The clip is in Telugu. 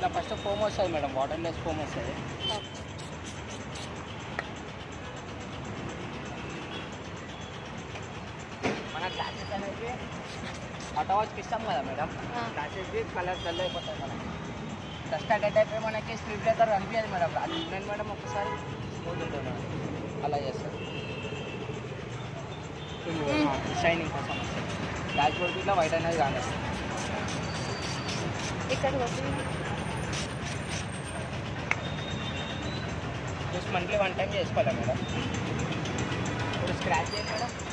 ఇట్లా ఫస్ట్ ఫోమ్ వస్తుంది మేడం వాటర్లెస్ ఫోమ్ వస్తుంది మన గ్లాసెస్ అనేవి ఆటో వాచ్కి ఇస్తాం కదా మేడం ఆ. గ్లాసెస్కి కలర్ డల్ అయిపోతాయి మనకి డస్ట్ అటెండ్ అయిపోయి మనకి స్పీడ్ బ్రేకర్ అనిపించదు మేడం అది ఉండండి మేడం ఒక్కసారి స్మూత్ ఉంటుంది మేడం అలా చేస్తారు షైనింగ్ కోసం వస్తుంది డాష్ బోర్డ్ ఇట్లా వైట్ అనేది కానీ ఇక్కడ కొట్టి జస్ట్ మంత్లీ వన్ టైం చేసుకోవాలి మేడం ఇప్పుడు స్క్రాచ్ చేయండి మేడం